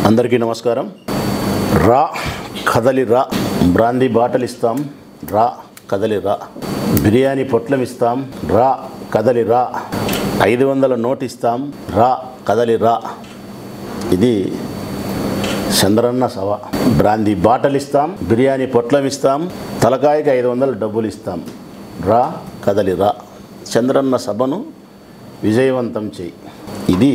అందరికీ నమస్కారం రా కదలి రా బ్రాందీ బాటలు ఇస్తాం రా కదలి రా బిర్యానీ పొట్లం ఇస్తాం రా కదలి రా ఐదు వందల నోట్ ఇస్తాం రా కదలి రా ఇది చంద్రన్న సభ బ్రాందీ బాటలు ఇస్తాం బిర్యానీ పొట్లం ఇస్తాం తలకాయకి ఐదు వందలు డబ్బులు ఇస్తాం రా కదలి రా చంద్రన్న సభను విజయవంతం చేయి ఇది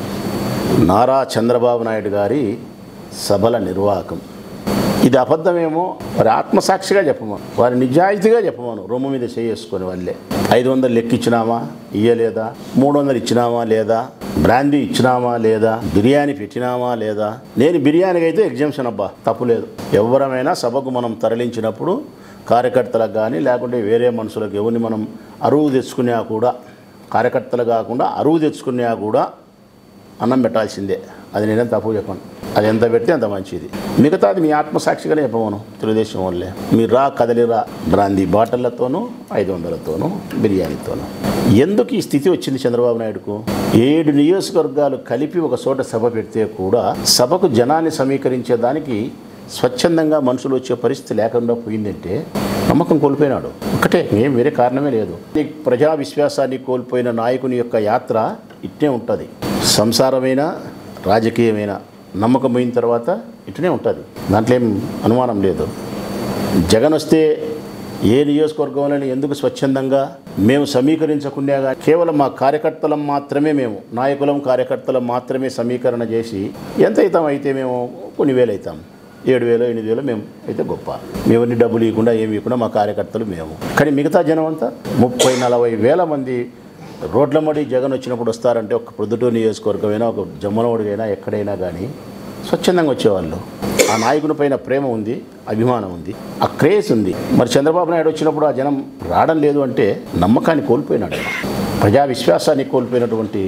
నారా చంద్రబాబు నాయుడు గారి సభల నిర్వాహకం ఇది అబద్ధమేమో వారి ఆత్మసాక్షిగా చెప్పమను వారి నిజాయితీగా చెప్పమను రొమ్ము మీద చేసుకొని వాళ్ళే ఐదు వందలు లెక్కిచ్చినామా ఇయ్యలేదా మూడు వందలు ఇచ్చినామా లేదా బ్రాందీ ఇచ్చినామా లేదా బిర్యానీ పెట్టినామా లేదా నేను బిర్యానీకి అయితే ఎగ్జామ్షన్ అబ్బా తప్పులేదు ఎవరమైనా సభకు మనం తరలించినప్పుడు కార్యకర్తలకు కానీ లేకుంటే వేరే మనుషులకు ఎవరిని మనం అరువు తెచ్చుకున్నా కూడా కార్యకర్తలు కాకుండా అరువు తెచ్చుకున్నా కూడా అన్నం పెట్టాల్సిందే అది నేనేం తప్పు చెప్పను అది ఎంత పెడితే అంత మంచిది మిగతాది మీ ఆత్మసాక్షిగానే చెప్పమను తెలుగుదేశం వాళ్ళే మీరు రా కదలిరా బ్రాందీ బాటిళ్లతోనూ ఐదు వందలతోనూ బిర్యానీతోనూ ఎందుకు ఈ స్థితి వచ్చింది చంద్రబాబు నాయుడుకు ఏడు నియోజకవర్గాలు కలిపి ఒక చోట సభ పెడితే కూడా సభకు జనాన్ని సమీకరించేదానికి స్వచ్ఛందంగా మనుషులు వచ్చే పరిస్థితి లేకుండా పోయిందంటే నమ్మకం కోల్పోయినాడు ఒకటే ఏం వేరే కారణమే లేదు ఈ ప్రజా విశ్వాసాన్ని కోల్పోయిన నాయకుని యొక్క యాత్ర ఇట్నే ఉంటుంది సంసారమైన రాజకీయమైన నమ్మకం పోయిన తర్వాత ఇట్నే ఉంటుంది దాంట్లో ఏం అనుమానం లేదు జగన్ వస్తే ఏ నియోజకవర్గంలో ఎందుకు స్వచ్ఛందంగా మేము సమీకరించకుండా కానీ కేవలం మా కార్యకర్తలం మాత్రమే మేము నాయకులం కార్యకర్తలం మాత్రమే సమీకరణ చేసి ఎంత అవుతాం అయితే మేము కొన్ని వేలు అవుతాం ఏడు వేలు ఎనిమిది వేలు మేము అయితే గొప్ప మేమన్ని డబ్బులు ఇవ్వకుండా ఏమి ఇవ్వకుండా మా కార్యకర్తలు మేము కానీ మిగతా జనం అంతా ముప్పై నలభై వేల మంది రోడ్ల మడి జగన్ వచ్చినప్పుడు వస్తారంటే ఒక ప్రొద్దుటూరు నియోజకవర్గమైనా ఒక జమ్మనోడికైనా ఎక్కడైనా కానీ స్వచ్ఛందంగా వచ్చేవాళ్ళు ఆ నాయకుని పైన ప్రేమ ఉంది అభిమానం ఉంది ఆ క్రేజ్ ఉంది మరి చంద్రబాబు నాయుడు వచ్చినప్పుడు ఆ జనం రావడం లేదు అంటే నమ్మకాన్ని కోల్పోయినాడు ఆయన. ప్రజా విశ్వాసాన్ని కోల్పోయినటువంటి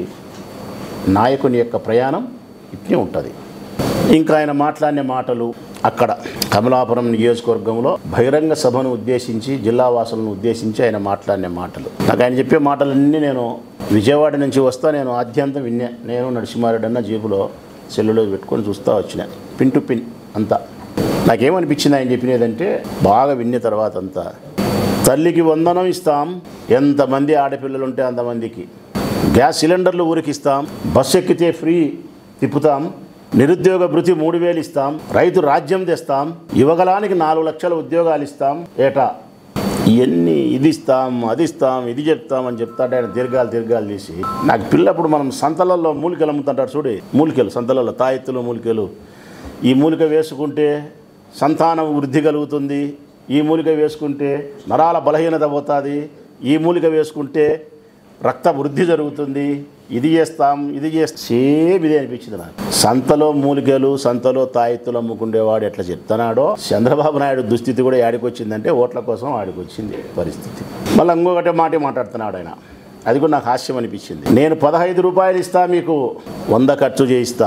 నాయకుని యొక్క ప్రయాణం ఇట్నే ఉంటుంది ఇంకా ఆయన మాట్లాడిన మాటలు అక్కడ కమలాపురం నియోజకవర్గంలో బహిరంగ సభను ఉద్దేశించి జిల్లా వాసులను ఉద్దేశించి ఆయన మాట్లాడిన మాటలు నాకు ఆయన చెప్పే మాటలన్నీ నేను విజయవాడ నుంచి వస్తా నేను ఆద్యంతం విన్నా నేను నరసింహారెడ్డి అన్న జీపులో సెల్లులో పెట్టుకొని చూస్తూ వచ్చిన పిన్ టు పిన్ అంతా నాకేమనిపించింది ఆయన చెప్పినదంటే బాగా విన్న తర్వాత అంతా తల్లికి వందనం ఇస్తాం ఎంతమంది ఆడపిల్లలు ఉంటే అంతమందికి గ్యాస్ సిలిండర్లు ఊరికిస్తాం బస్సు ఎక్కితే ఫ్రీ తిప్పుతాం నిరుద్యోగ భృతి మూడు వేలు ఇస్తాం రైతు రాజ్యం తెస్తాం యువగలానికి నాలుగు లక్షల ఉద్యోగాలు ఇస్తాం ఏటా ఇవన్నీ ఇది ఇస్తాం అది ఇస్తాం ఇది చెప్తాం అని చెప్తాడు ఆయన దీర్ఘాలు దీర్ఘాలు తీసి నాకు పిల్లప్పుడు మనం సంతలలో మూలికలు అమ్ముతుంటాడు చూడు మూలికలు సంతలలో తాయెత్తులు మూలికలు ఈ మూలిక వేసుకుంటే సంతానం వృద్ధి కలుగుతుంది ఈ మూలిక వేసుకుంటే నరాల బలహీనత పోతుంది ఈ మూలిక వేసుకుంటే రక్త వృద్ధి జరుగుతుంది ఇది చేస్తాం ఇది చేస్తాం సేమ్ ఇదే అనిపించింది నాకు సంతలో మూలికలు సంతలో తాయెత్తులు అమ్ముకుండేవాడు ఎట్లా చెప్తున్నాడో చంద్రబాబు నాయుడు దుస్థితి కూడా యాడికి వచ్చిందంటే ఓట్ల కోసం ఆడికి వచ్చింది పరిస్థితి మళ్ళీ ఇంకొకటే మాట మాట్లాడుతున్నాడు ఆయన అది కూడా నాకు హాస్యం అనిపించింది నేను పదహైదు రూపాయలు ఇస్తా మీకు వంద ఖర్చు చేయిస్తా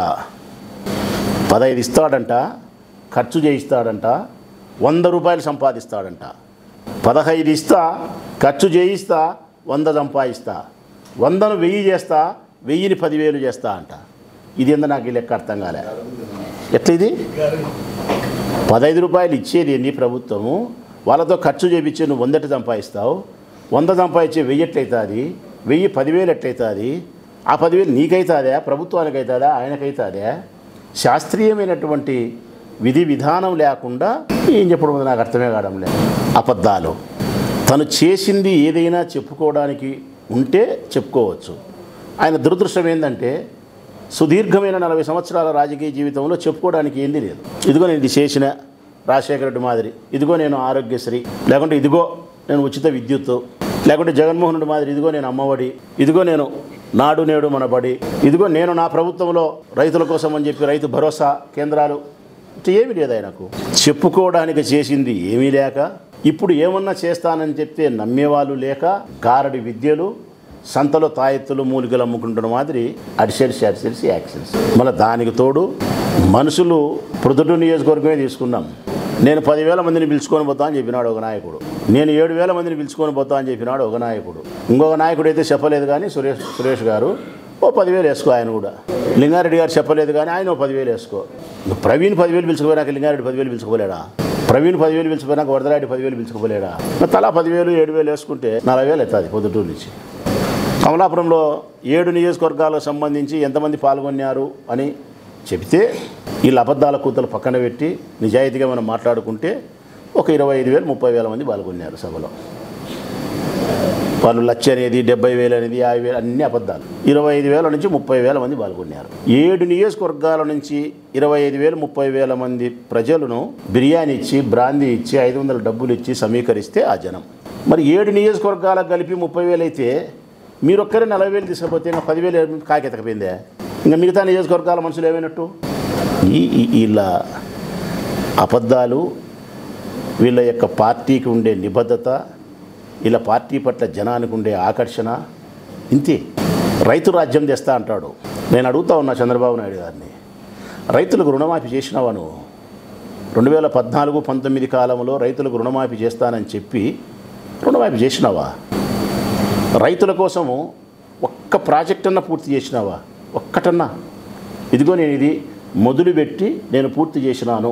పదహైదు ఇస్తాడంట ఖర్చు చేయిస్తాడంట వంద రూపాయలు సంపాదిస్తాడంట పదహైదు ఇస్తా ఖర్చు చేయిస్తా వంద సంపాదిస్తా వందను వెయ్యి చేస్తా వెయ్యిని పదివేలు చేస్తా అంట ఇది ఎంత నాకు ఈ లెక్క అర్థం కాలే ఎట్లా ఇది పదహైదు రూపాయలు ఇచ్చేది ఎన్ని ప్రభుత్వము వాళ్ళతో ఖర్చు చేపించి నువ్వు వందటి సంపాదిస్తావు వంద సంపాదించే వెయ్యి ఎట్లయితుంది వెయ్యి పదివేలు ఎట్లయితుంది ఆ పదివేలు నీకైతుందా ప్రభుత్వానికి అవుతుందా ఆయనకైతుందా శాస్త్రీయమైనటువంటి విధి విధానం లేకుండా ఏం చెప్పడం ఉంది నాకు అర్థమే కావడం లేదు అబద్ధాలు తను చేసింది ఏదైనా చెప్పుకోవడానికి ఉంటే చెప్పుకోవచ్చు ఆయన దురదృష్టం ఏంటంటే సుదీర్ఘమైన నలభై సంవత్సరాల రాజకీయ జీవితంలో చెప్పుకోవడానికి ఏంది లేదు ఇదిగో నేను ఇది చేసిన రాజశేఖర రెడ్డి మాదిరి ఇదిగో నేను ఆరోగ్యశ్రీ లేకుంటే ఇదిగో నేను ఉచిత విద్యుత్ లేకుంటే జగన్మోహన్ రెడ్డి మాదిరి ఇదిగో నేను అమ్మఒడి ఇదిగో నేను నాడు నేడు మన బడి ఇదిగో నేను నా ప్రభుత్వంలో రైతుల కోసం అని చెప్పి రైతు భరోసా కేంద్రాలు ఇట్లా ఏమీ లేదు ఆయనకు చెప్పుకోవడానికి చేసింది ఏమీ లేక ఇప్పుడు ఏమన్నా చేస్తానని చెప్తే నమ్మేవాళ్ళు లేక గారడి విద్యలు సంతలో తాయెత్తులు మూలికలు అమ్ముకుంటున్న మాదిరి అడిసెడిసి అడిసెడిసి యాక్షన్స్ మళ్ళీ దానికి తోడు మనుషులు ప్రొద్దుటూరు నియోజకవర్గమే తీసుకున్నాం నేను పదివేల మందిని పిలుచుకొని పోతా అని చెప్పినాడు ఒక నాయకుడు నేను ఏడు వేల మందిని పిలుచుకొని పోతా అని చెప్పినాడు ఒక నాయకుడు ఇంకొక నాయకుడు అయితే చెప్పలేదు కానీ సురేష్ సురేష్ గారు ఓ పదివేలు వేసుకో ఆయన కూడా లింగారెడ్డి గారు చెప్పలేదు కానీ ఆయన ఓ పదివేలు వేసుకో నువ్వు ప్రవీణ్ పదివేలు పిలుచుకుపోయినాక లింగారెడ్డి పదివేలు పిలుచుకోలేడా ప్రవీణ్ పదివేలు పిలుచుకుపోయినాక వరదరాడి పదివేలు పిలుచుకోలేడా మరి తలా పదివేలు ఏడు వేలు వేసుకుంటే నలభై వేలు అవుతుంది పొద్దుటూరు నుంచి కమలాపురంలో ఏడు నియోజకవర్గాలకు సంబంధించి ఎంతమంది పాల్గొన్నారు అని చెబితే వీళ్ళ అబద్ధాల కూతలు పక్కన పెట్టి నిజాయితీగా మనం మాట్లాడుకుంటే ఒక ఇరవై ఐదు వేలు ముప్పై వేల మంది పాల్గొన్నారు సభలో వాళ్ళు లక్ష అనేది డెబ్బై వేలు అనేది యాభై వేలు అన్ని అబద్ధాలు ఇరవై ఐదు వేల నుంచి ముప్పై వేల మంది పాల్గొన్నారు ఏడు నియోజకవర్గాల నుంచి ఇరవై ఐదు వేలు ముప్పై వేల మంది ప్రజలను బిర్యానీ ఇచ్చి బ్రాందీ ఇచ్చి ఐదు వందల డబ్బులు ఇచ్చి సమీకరిస్తే ఆ జనం మరి ఏడు నియోజకవర్గాలకు కలిపి ముప్పై వేలు అయితే మీరొక్కరే నలభై వేలు తీసుకపోతే ఇంకా పదివేలు కాకెతకపోయిందే ఇంకా మిగతా నియోజకవర్గాల మనుషులు ఏమైనట్టు ఈ ఈ- వీళ్ళ అబద్ధాలు వీళ్ళ యొక్క పార్టీకి ఉండే నిబద్ధత వీళ్ళ పార్టీ పట్ల జనానికి ఉండే ఆకర్షణ ఇంతే రైతు రాజ్యం తెస్తా అంటాడు నేను అడుగుతా ఉన్నా చంద్రబాబు నాయుడు గారిని రైతులకు రుణమాఫీ చేసినావా నువ్వు రెండు వేల పద్నాలుగు పంతొమ్మిది కాలంలో రైతులకు రుణమాఫీ చేస్తానని చెప్పి రుణమాఫీ చేసినావా రైతుల కోసము ఒక్క ప్రాజెక్ట్ అన్నా పూర్తి చేసినావా ఒక్కటన్నా ఇదిగో నేను ఇది మొదలుపెట్టి నేను పూర్తి చేసినాను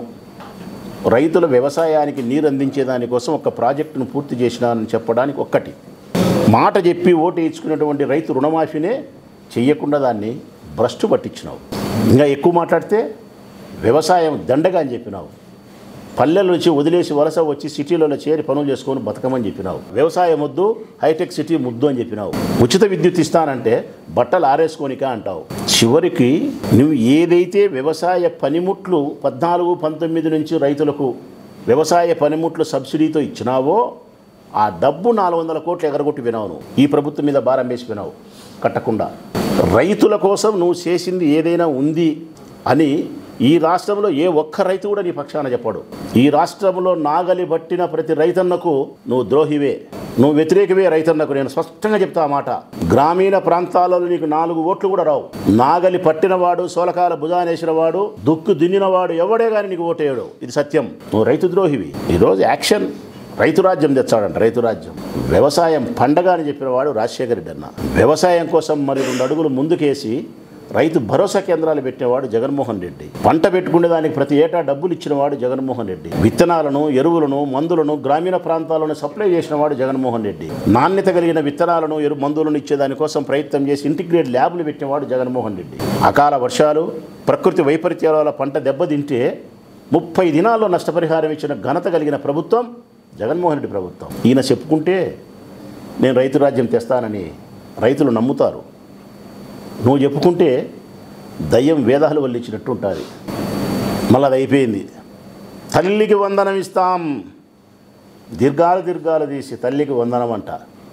రైతుల వ్యవసాయానికి నీరు అందించే దానికోసం ఒక ప్రాజెక్టును పూర్తి చేసినానని చెప్పడానికి ఒక్కటి మాట చెప్పి ఓటు ఇచ్చుకున్నటువంటి రైతు రుణమాఫీనే చెయ్యకుండా దాన్ని భ్రష్టు పట్టించినావు ఇంకా ఎక్కువ మాట్లాడితే వ్యవసాయం దండగా అని చెప్పినావు పల్లెల నుంచి వదిలేసి వలస వచ్చి సిటీలలో చేరి పనులు చేసుకొని బతకమని చెప్పినావు వ్యవసాయం ముద్దు హైటెక్ సిటీ ముద్దు అని చెప్పినావు ఉచిత విద్యుత్ ఇస్తానంటే బట్టలు ఆరేసుకోనికా అంటావు చివరికి నువ్వు ఏదైతే వ్యవసాయ పనిముట్లు పద్నాలుగు పంతొమ్మిది నుంచి రైతులకు వ్యవసాయ పనిముట్లు సబ్సిడీతో ఇచ్చినావో ఆ డబ్బు నాలుగు వందల కోట్లు ఎగరగొట్టి వినావు నువ్వు ఈ ప్రభుత్వం మీద భారం వేసి వినావు కట్టకుండా రైతుల కోసం నువ్వు చేసింది ఏదైనా ఉంది అని ఈ రాష్ట్రంలో ఏ ఒక్క రైతు కూడా నీ పక్షాన చెప్పాడు ఈ రాష్ట్రంలో నాగలి పట్టిన ప్రతి రైతన్నకు నువ్వు ద్రోహివే నువ్వు వ్యతిరేకమే రైతన్నకు నేను స్పష్టంగా చెప్తా ఆ మాట గ్రామీణ ప్రాంతాలలో నీకు నాలుగు ఓట్లు కూడా రావు నాగలి పట్టినవాడు సోలకాల భుజానేసిన వాడు దుక్కు దున్నినవాడు ఎవడే కానీ నీకు ఓటేయడు ఇది సత్యం నువ్వు రైతు ద్రోహివి ఈరోజు యాక్షన్ రైతు రాజ్యం తెచ్చాడంట రైతు రాజ్యం వ్యవసాయం పండగ అని చెప్పిన వాడు రాజశేఖర రెడ్డి అన్న వ్యవసాయం కోసం మరి రెండు అడుగులు ముందుకేసి రైతు భరోసా కేంద్రాలు పెట్టినవాడు జగన్మోహన్ రెడ్డి పంట పెట్టుకునే దానికి ప్రతి ఏటా డబ్బులు ఇచ్చినవాడు జగన్మోహన్ రెడ్డి విత్తనాలను ఎరువులను మందులను గ్రామీణ ప్రాంతాలను సప్లై చేసినవాడు జగన్మోహన్ రెడ్డి నాణ్యత కలిగిన విత్తనాలను ఎరువు మందులను ఇచ్చే దానికోసం ప్రయత్నం చేసి ఇంటిగ్రేట్ ల్యాబ్లు పెట్టినవాడు జగన్మోహన్ రెడ్డి అకాల వర్షాలు ప్రకృతి వైపరీత్యాల వల్ల పంట దెబ్బతింటే ముప్పై దినాల్లో నష్టపరిహారం ఇచ్చిన ఘనత కలిగిన ప్రభుత్వం జగన్మోహన్ రెడ్డి ప్రభుత్వం ఈయన చెప్పుకుంటే నేను రైతు రాజ్యం తెస్తానని రైతులు నమ్ముతారు నువ్వు చెప్పుకుంటే దయ్యం వేదాలు వల్లించినట్టు ఉంటుంది మళ్ళీ అది అయిపోయింది తల్లికి వందనం ఇస్తాం దీర్ఘాలు దీర్ఘాలు తీసి తల్లికి వందనం అంట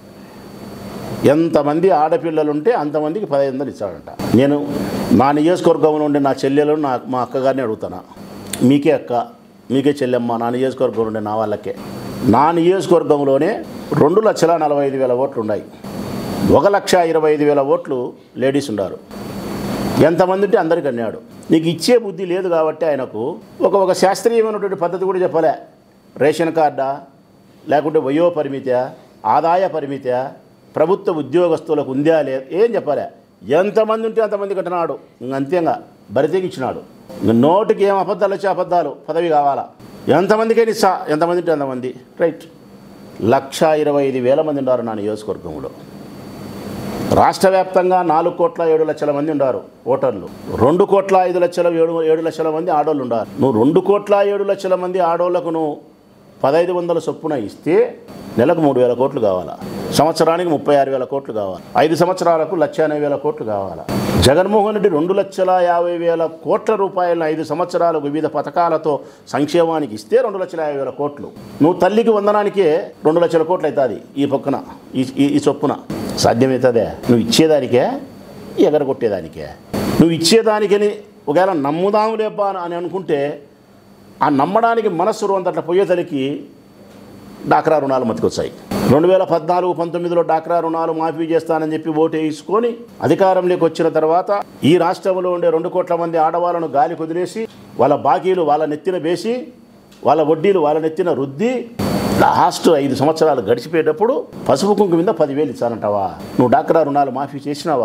ఎంతమంది ఆడపిల్లలుంటే అంతమందికి పదహైదు వందలు ఇచ్చాడంట నేను నా నియోజకవర్గంలో ఉండే నా చెల్లెలు నా మా అక్కగారిని అడుగుతాను మీకే అక్క మీకే చెల్లెమ్మ నా నియోజకవర్గంలో ఉండే నా వాళ్ళకే నా నియోజకవర్గంలోనే రెండు లక్షల నలభై ఐదు వేల ఓట్లు ఉన్నాయి ఒక లక్ష ఇరవై ఐదు వేల ఓట్లు లేడీస్ ఉన్నారు ఎంతమంది ఉంటే అందరికి అన్నాడు నీకు ఇచ్చే బుద్ధి లేదు కాబట్టి ఆయనకు ఒక ఒక శాస్త్రీయమైనటువంటి పద్ధతి కూడా చెప్పలే రేషన్ కార్డా లేకుంటే వయో పరిమిత ఆదాయ పరిమిత ప్రభుత్వ ఉద్యోగస్తులకు ఉందా లేదు ఏం చెప్పలే ఎంతమంది ఉంటే అంతమంది కట్టినాడు ఇంక అంతేగా బరితెగించినాడు ఇంక నోటికి ఏం అబద్ధాలు వచ్చే అబద్ధాలు పదవి కావాలా ఎంతమందికైనా ఇస్తా ఎంతమంది ఉంటే అంతమంది రైట్ లక్ష ఇరవై ఐదు వేల మంది ఉన్నారు నా నియోజకవర్గంలో రాష్ట్ర వ్యాప్తంగా నాలుగు కోట్ల ఏడు లక్షల మంది ఉన్నారు ఓటర్లు రెండు కోట్ల ఐదు లక్షల ఏడు ఏడు లక్షల మంది ఆడోళ్ళు ఉన్నారు నువ్వు రెండు కోట్ల ఏడు లక్షల మంది ఆడోళ్లకు నువ్వు పదహైదు వందల చొప్పున ఇస్తే నెలకు మూడు వేల కోట్లు కావాలా సంవత్సరానికి ముప్పై ఆరు వేల కోట్లు కావాలి ఐదు సంవత్సరాలకు లక్ష ఎనభై వేల కోట్లు కావాలా జగన్మోహన్ రెడ్డి రెండు లక్షల యాభై వేల కోట్ల రూపాయలను ఐదు సంవత్సరాలు వివిధ పథకాలతో సంక్షేమానికి ఇస్తే రెండు లక్షల యాభై వేల కోట్లు నువ్వు తల్లికి వందనానికే రెండు లక్షల కోట్లు అవుతుంది ఈ పక్కన ఈ ఈ- ఈ చొప్పున సాధ్యమవుతుందే నువ్వు ఇచ్చేదానికే ఎగరగొట్టేదానికే నువ్వు ఇచ్చేదానికని ఒకవేళ నమ్ముదాము లేపా అని అనుకుంటే ఆ నమ్మడానికి మనస్సు అంతట్ల పోయేసరికి డాక్రా రుణాలు మతికొచ్చాయి రెండు వేల పద్నాలుగు పంతొమ్మిదిలో డాక్రా రుణాలు మాఫీ చేస్తానని చెప్పి ఓటు వేసుకొని అధికారంలోకి వచ్చిన తర్వాత ఈ రాష్ట్రంలో ఉండే రెండు కోట్ల మంది ఆడవాళ్ళను గాలి కుదిలేసి వాళ్ళ బాకీలు వాళ్ళ నెత్తిన వేసి వాళ్ళ వడ్డీలు వాళ్ళ నెత్తిన రుద్ది లాస్ట్ ఐదు సంవత్సరాలు గడిచిపోయేటప్పుడు పసుపు కుంకుమ మీద పదివేలు ఇచ్చానంటావా నువ్వు డాక్రా రుణాలు మాఫీ చేసినావా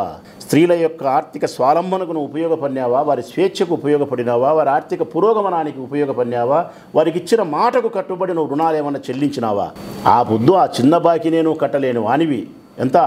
స్త్రీల యొక్క ఆర్థిక స్వాలంబనకు నువ్వు ఉపయోగపడినావా వారి స్వేచ్ఛకు ఉపయోగపడినావా వారి ఆర్థిక పురోగమనానికి ఉపయోగపడినావా వారికి ఇచ్చిన మాటకు కట్టుబడి నువ్వు రుణాలు ఏమన్నా చెల్లించినావా ఆ పొద్దు ఆ చిన్న బాకీ నేను కట్టలేను వానివి ఎంత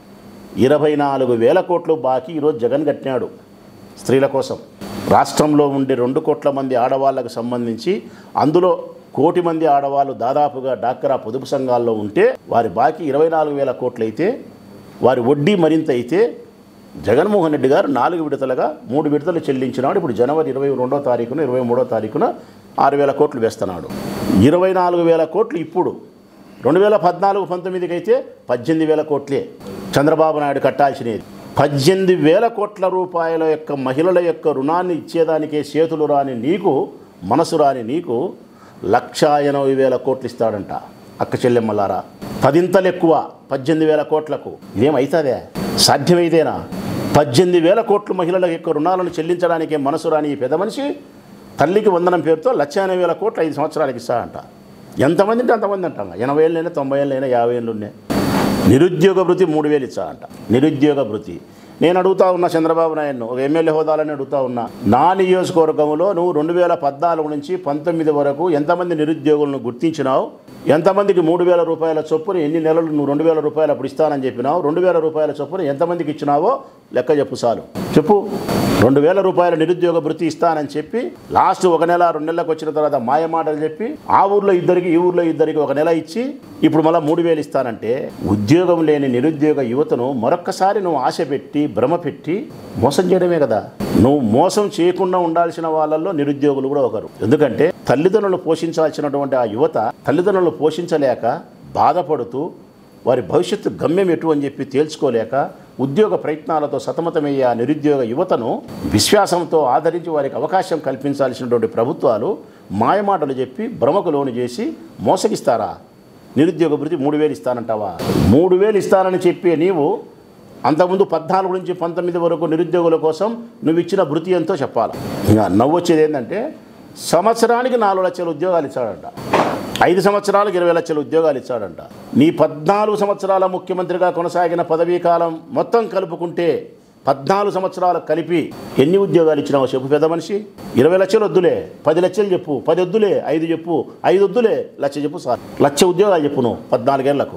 ఇరవై నాలుగు వేల కోట్లు బాకీ ఈరోజు జగన్ కట్టినాడు స్త్రీల కోసం రాష్ట్రంలో ఉండే రెండు కోట్ల మంది ఆడవాళ్ళకు సంబంధించి అందులో కోటి మంది ఆడవాళ్ళు దాదాపుగా డాక్రా పొదుపు సంఘాల్లో ఉంటే వారి బాకీ ఇరవై నాలుగు వేల కోట్లు అయితే వారి వడ్డీ మరింత అయితే జగన్మోహన్ రెడ్డి గారు నాలుగు విడతలుగా మూడు విడతలు చెల్లించినాడు ఇప్పుడు జనవరి ఇరవై రెండో తారీఖున ఇరవై మూడో తారీఖున ఆరు వేల కోట్లు వేస్తున్నాడు ఇరవై నాలుగు వేల కోట్లు ఇప్పుడు రెండు వేల పద్నాలుగు పంతొమ్మిదికి అయితే పద్దెనిమిది వేల కోట్లే చంద్రబాబు నాయుడు కట్టాల్సినది పద్దెనిమిది వేల కోట్ల రూపాయల యొక్క మహిళల యొక్క రుణాన్ని ఇచ్చేదానికే చేతులు రాని నీకు మనసు రాని నీకు లక్షా ఎనభై వేల కోట్లు ఇస్తాడంట అక్క చెల్లెమ్మలారా పదింతలు ఎక్కువ పద్దెనిమిది వేల కోట్లకు ఇదేమవుతుందే సాధ్యమైతేనా పద్దెనిమిది వేల కోట్లు మహిళల యొక్క రుణాలను చెల్లించడానికే మనసు రాని ఈ పెద్ద మనిషి తల్లికి వందనం పేరుతో లక్ష ఎనభై వేల కోట్లు ఐదు సంవత్సరాలకి ఇస్తాడంట ఎంతమంది అంటే అంతమంది అంటాం ఎనభై ఏళ్ళైనా తొంభై ఏళ్ళైనా యాభై ఏళ్ళు ఉన్నాయి నిరుద్యోగ భృతి మూడు వేలు ఇచ్చాడంట నిరుద్యోగ భృతి నేను అడుగుతా ఉన్నా చంద్రబాబు నాయుడును ఒక ఎమ్మెల్యే హోదాలని అడుగుతా ఉన్నా నా నియోజకవర్గంలో నువ్వు రెండు వేల పద్నాలుగు నుంచి పంతొమ్మిది వరకు ఎంతమంది నిరుద్యోగులను గుర్తించినావు ఎంతమందికి మూడు వేల రూపాయల చొప్పున ఎన్ని నెలలు నువ్వు రెండు వేల రూపాయలు అప్పుడు ఇస్తానని చెప్పినావు రెండు వేల రూపాయల చొప్పున ఎంతమందికి ఇచ్చినావో లెక్క చెప్పు చాలు చెప్పు రెండు వేల రూపాయల నిరుద్యోగ భృతి ఇస్తానని చెప్పి లాస్ట్ ఒక నెల రెండు నెలలకు వచ్చిన తర్వాత మాయ మాటలు చెప్పి ఆ ఊర్లో ఇద్దరికి ఈ ఊర్లో ఇద్దరికి ఒక నెల ఇచ్చి ఇప్పుడు మళ్ళీ మూడు వేలు ఇస్తానంటే ఉద్యోగం లేని నిరుద్యోగ యువతను మరొక్కసారి నువ్వు ఆశ పెట్టి భ్రమ పెట్టి మోసం చేయడమే కదా నువ్వు మోసం చేయకుండా ఉండాల్సిన వాళ్ళల్లో నిరుద్యోగులు కూడా ఒకరు ఎందుకంటే తల్లిదండ్రులు పోషించాల్సినటువంటి ఆ యువత తల్లిదండ్రులు పోషించలేక బాధపడుతూ వారి భవిష్యత్తు గమ్యం ఎటు అని చెప్పి తేల్చుకోలేక ఉద్యోగ ప్రయత్నాలతో సతమతమయ్యే ఆ నిరుద్యోగ యువతను విశ్వాసంతో ఆదరించి వారికి అవకాశం కల్పించాల్సినటువంటి ప్రభుత్వాలు మాయమాటలు చెప్పి భ్రమకు లోను చేసి మోసగిస్తారా నిరుద్యోగ భృతి మూడు వేలు ఇస్తానంటావా మూడు వేలు ఇస్తానని చెప్పి నీవు అంతకుముందు పద్నాలుగు నుంచి పంతొమ్మిది వరకు నిరుద్యోగుల కోసం నువ్వు ఇచ్చిన భృతి ఎంతో చెప్పాలి ఇంకా నవ్వొచ్చేది ఏంటంటే సంవత్సరానికి నాలుగు లక్షల ఉద్యోగాలు ఇచ్చాడంట ఐదు సంవత్సరాలకు ఇరవై లక్షల ఉద్యోగాలు ఇచ్చాడంట నీ పద్నాలుగు సంవత్సరాల ముఖ్యమంత్రిగా కొనసాగిన పదవీ కాలం మొత్తం కలుపుకుంటే పద్నాలుగు సంవత్సరాలు కలిపి ఎన్ని ఉద్యోగాలు ఇచ్చినావో చెప్పు పెద్ద మనిషి ఇరవై లక్షలు వద్దులే పది లక్షలు చెప్పు పది వద్దులే ఐదు చెప్పు ఐదు వద్దులే లక్ష చెప్పు సార్ లక్ష ఉద్యోగాలు చెప్పు నువ్వు పద్నాలుగేళ్లకు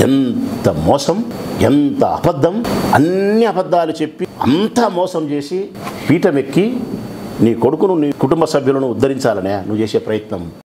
ఎంత మోసం ఎంత అబద్ధం అన్ని అబద్ధాలు చెప్పి అంతా మోసం చేసి పీఠమెక్కి నీ కొడుకును నీ కుటుంబ సభ్యులను ఉద్ధరించాలనే నువ్వు చేసే ప్రయత్నం